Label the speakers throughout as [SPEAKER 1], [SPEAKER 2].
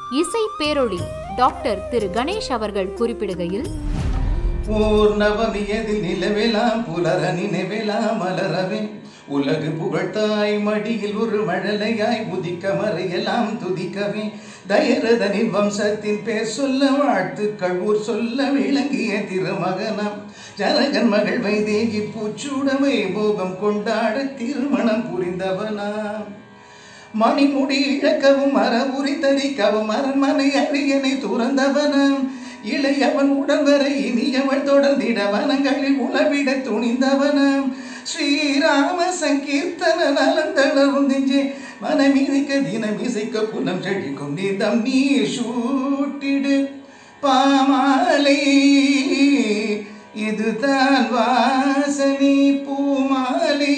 [SPEAKER 1] இசை பேரொளி டாக்டர் திரு கணேஷ் அவர்கள் குறிப்பிடுகையில்
[SPEAKER 2] ஓர் நவமியதில் நிலவெலாம் புலர நினைவெலாம் மலரவே உலகு புகழ்த்தாய் மடியில் ஒரு மழலையாய் உதிக்க மறையெல்லாம் துதிக்கவே தயரதனின் வம்சத்தின் பேர் சொல்ல வாழ்த்துக்கள் ஊர் சொல்ல விளங்கிய திருமகனாம் ஜனகன் மகள் வைதேகி பூச்சூடமை போகம் கொண்டாட திருமணம் புரிந்தவனாம் மணிமுடி இழக்கவும் மரபுரி தரிக்கவும் அரண்மனை அரியணை துறந்தவனாம் இளையவன் உடன்வரை இனியவள் தொடர்ந்திட வனங்களில் உளவிட துணிந்தவனாம் ஸ்ரீராம சங்கீர்த்தன நலந்தளரும் நெஞ்சே மனமிதிக்க தினம் இசைக்க குலம் செழிக்கும் நீதம் நீ சூட்டிடு பாமாலை இதுதான் வாசனை பூமாலை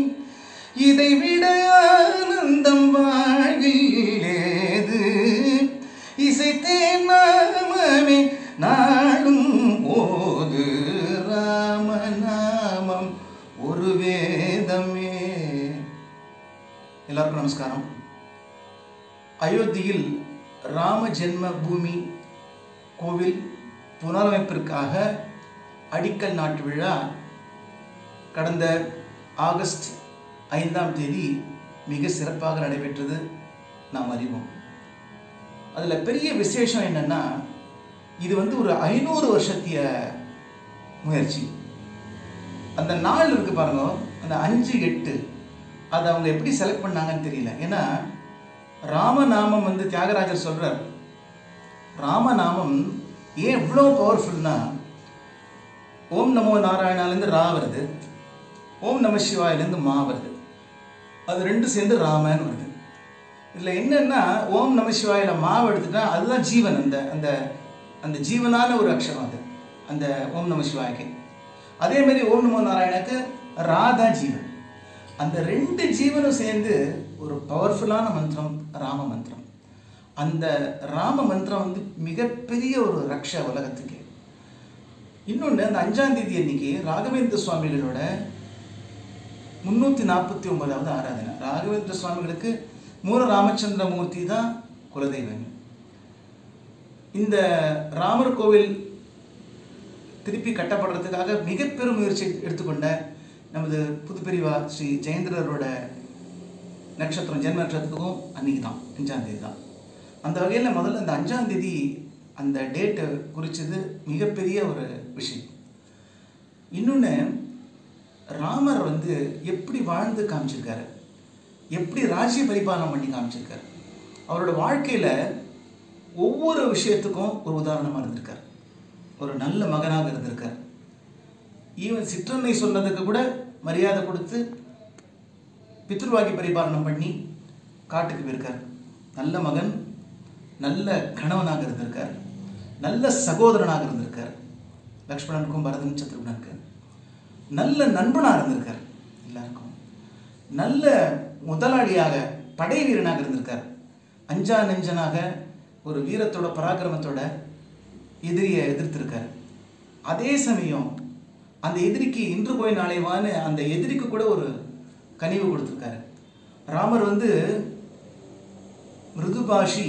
[SPEAKER 2] இதை விட ஆனந்தம் வாழ்வில் ஏது இசைத்தேன் நாமமே நாளும் ஓது ராமநாமம் ஒரு வேதமே எல்லாருக்கும் நமஸ்காரம் அயோத்தியில் ராம ஜென்ம பூமி கோவில் புனரமைப்பிற்காக அடிக்கல் நாட்டு விழா கடந்த ஆகஸ்ட் ஐந்தாம் தேதி மிக சிறப்பாக நடைபெற்றது நாம் அறிவோம் அதில் பெரிய விசேஷம் என்னன்னா இது வந்து ஒரு ஐநூறு வருஷத்திய முயற்சி அந்த நாள் இருக்கு பாருங்க அந்த அஞ்சு எட்டு அதை அவங்க எப்படி செலக்ட் பண்ணாங்கன்னு தெரியல ஏன்னா ராமநாமம் வந்து தியாகராஜர் சொல்றார் ராமநாமம் ஏன் இவ்வளோ பவர்ஃபுல்னா ஓம் நமோ நாராயணாலேருந்து ரா வருது ஓம் நம சிவாயிலேருந்து மா வருது அது ரெண்டு சேர்ந்து ராமன் வருது இதில் என்னன்னா ஓம் நம சிவாயில மாவை எடுத்துட்டா அதுதான் ஜீவன் அந்த அந்த அந்த ஜீவனான ஒரு அக்ஷரம் அது அந்த ஓம் நம சிவாய்க்கு அதே மாதிரி ஓம் நமோ நாராயணக்கு ராதா ஜீவன் அந்த ரெண்டு ஜீவனும் சேர்ந்து ஒரு பவர்ஃபுல்லான மந்திரம் ராம மந்திரம் அந்த ராம மந்திரம் வந்து மிகப்பெரிய ஒரு ரக்ஷ உலகத்துக்கு இன்னொன்று அந்த அஞ்சாம் தேதி அன்னைக்கு ராகவேந்திர சுவாமிகளோட முன்னூற்றி நாற்பத்தி ஒன்பதாவது ஆராதனை ராகவேந்திர சுவாமிகளுக்கு மூல ராமச்சந்திர மூர்த்தி தான் குலதெய்வம் இந்த ராமர் கோவில் திருப்பி கட்டப்படுறதுக்காக மிக பெரும் முயற்சி எடுத்துக்கொண்ட நமது புதுப்பெரிவா ஸ்ரீ ஜெயேந்திரரோட நட்சத்திரம் ஜென்ம நட்சத்திரத்துக்கும் அன்னைக்கு தான் அஞ்சாம் தேதி தான் அந்த வகையில் முதல்ல அந்த அஞ்சாம் தேதி அந்த டேட்டை குறித்தது மிகப்பெரிய ஒரு விஷயம் இன்னொன்று ராமர் வந்து எப்படி வாழ்ந்து காமிச்சிருக்காரு எப்படி ராஜ்ய பரிபாலனம் பண்ணி காமிச்சிருக்காரு அவரோட வாழ்க்கையில் ஒவ்வொரு விஷயத்துக்கும் ஒரு உதாரணமாக இருந்திருக்கார் ஒரு நல்ல மகனாக இருந்திருக்கார் ஈவன் சிற்றன்னை சொன்னதுக்கு கூட மரியாதை கொடுத்து பித்ருவாகி பரிபாலனம் பண்ணி காட்டுக்கு போயிருக்கார் நல்ல மகன் நல்ல கணவனாக இருந்திருக்கார் நல்ல சகோதரனாக இருந்திருக்கார் லக்ஷ்மணனுக்கும் பரதன் சத்ருகனுக்கு நல்ல நண்பனாக இருந்திருக்கார் எல்லாருக்கும் நல்ல முதலாளியாக படை வீரனாக இருந்திருக்கார் அஞ்சா நெஞ்சனாக ஒரு வீரத்தோட பராக்கிரமத்தோட எதிரியை எதிர்த்திருக்காரு அதே சமயம் அந்த எதிரிக்கு இன்று போய் நாளை வான்னு அந்த எதிரிக்கு கூட ஒரு கனிவு கொடுத்துருக்காரு ராமர் வந்து மிருதுபாஷி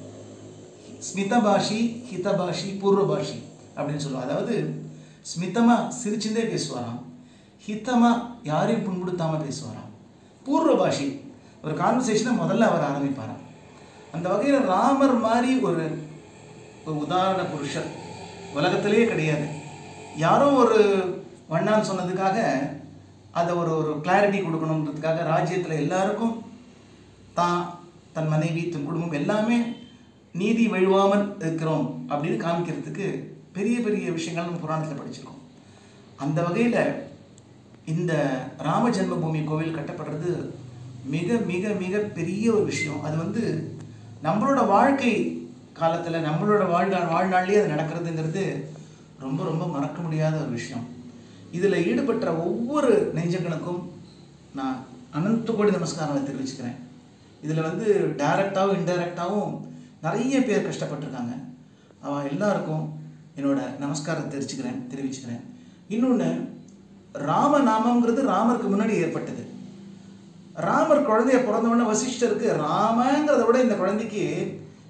[SPEAKER 2] ஸ்மிதபாஷி ஹிதபாஷி பூர்வபாஷி அப்படின்னு சொல்லுவோம் அதாவது ஸ்மிதமாக சிரிச்சுட்டே பேசுவாராம் ஹிதமாக யாரையும் புண்படுத்தாமல் பேசுவாராம் பூர்வபாஷி ஒரு கான்வர்சேஷனை முதல்ல அவர் ஆரம்பிப்பாராம் அந்த வகையில் ராமர் மாதிரி ஒரு ஒரு உதாரண புருஷர் உலகத்திலேயே கிடையாது யாரோ ஒரு வண்ணான் சொன்னதுக்காக அதை ஒரு ஒரு கிளாரிட்டி கொடுக்கணுன்றதுக்காக ராஜ்யத்தில் எல்லாருக்கும் தான் தன் மனைவி தன் குடும்பம் எல்லாமே நீதி வழுவாமல் இருக்கிறோம் அப்படின்னு காமிக்கிறதுக்கு பெரிய பெரிய விஷயங்கள் நம்ம புராணத்தில் படிச்சிருக்கோம் அந்த வகையில் இந்த ராம ஜென்மபூமி கோவில் கட்டப்படுறது மிக மிக மிக பெரிய ஒரு விஷயம் அது வந்து நம்மளோட வாழ்க்கை காலத்தில் நம்மளோட வாழ்நாள் வாழ்நாள்லேயே அது நடக்கிறதுங்கிறது ரொம்ப ரொம்ப மறக்க முடியாத ஒரு விஷயம் இதில் ஈடுபட்ட ஒவ்வொரு நெஞ்சங்களுக்கும் நான் அனந்த கோடி நமஸ்காரங்களை தெரிவிச்சுக்கிறேன் இதில் வந்து டைரக்டாகவும் இன்டைரக்டாகவும் நிறைய பேர் கஷ்டப்பட்டிருக்காங்க அவன் எல்லாருக்கும் என்னோட நமஸ்காரத்தை தெரிவிச்சுக்கிறேன் தெரிவிச்சுக்கிறேன் இன்னொன்று ராமநாமங்கிறது ராமருக்கு முன்னாடி ஏற்பட்டது ராமர் குழந்தைய பிறந்தவொடனே வசிஷ்டருக்கு ராமங்கிறத விட இந்த குழந்தைக்கு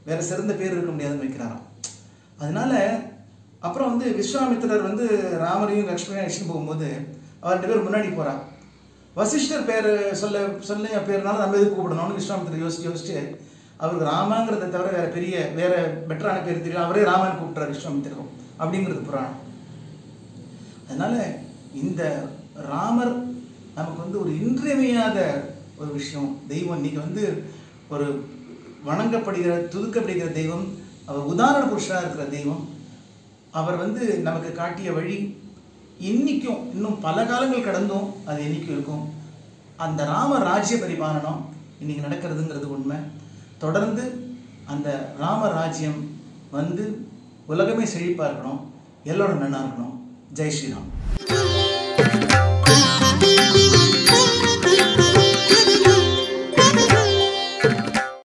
[SPEAKER 2] வேற சிறந்த பேர் இருக்க முடியாதுன்னு வைக்கிறாராம் அதனால அப்புறம் வந்து விஸ்வாமித்திரர் வந்து ராமரையும் லக்ஷ்மணையும் அழைச்சிட்டு போகும்போது அவர் ரெண்டு பேர் முன்னாடி போறா வசிஷ்டர் பேர் சொல்ல சொல்ல பேர்னால நம்ம எதுக்கு கூப்பிடணும்னு விஸ்வாமித்திரர் யோசிச்சு யோசிச்சு அவருக்கு ராமாங்கிறத தவிர வேற பெரிய வேற பெட்டரான பேர் தெரியும் அவரே ராமன் கூப்பிட்டார் விஸ்வாமித்திரரும் அப்படிங்கிறது புராணம் அதனால இந்த ராமர் நமக்கு வந்து ஒரு இன்றியமையாத ஒரு விஷயம் தெய்வம் இன்னைக்கு வந்து ஒரு வணங்கப்படுகிற துதுக்கப்படுகிற தெய்வம் அவர் உதாரண புருஷராக இருக்கிற தெய்வம் அவர் வந்து நமக்கு காட்டிய வழி இன்னைக்கும் இன்னும் பல காலங்கள் கடந்தும் அது என்னைக்கும் இருக்கும் அந்த ராம ராஜ்ய பரிபாலனம் இன்னைக்கு நடக்கிறதுங்கிறது உண்மை தொடர்ந்து அந்த ராம ராஜ்யம் வந்து உலகமே செழிப்பாக இருக்கணும் எல்லோரும் நன்னா இருக்கணும் ஜெய் ஸ்ரீராம்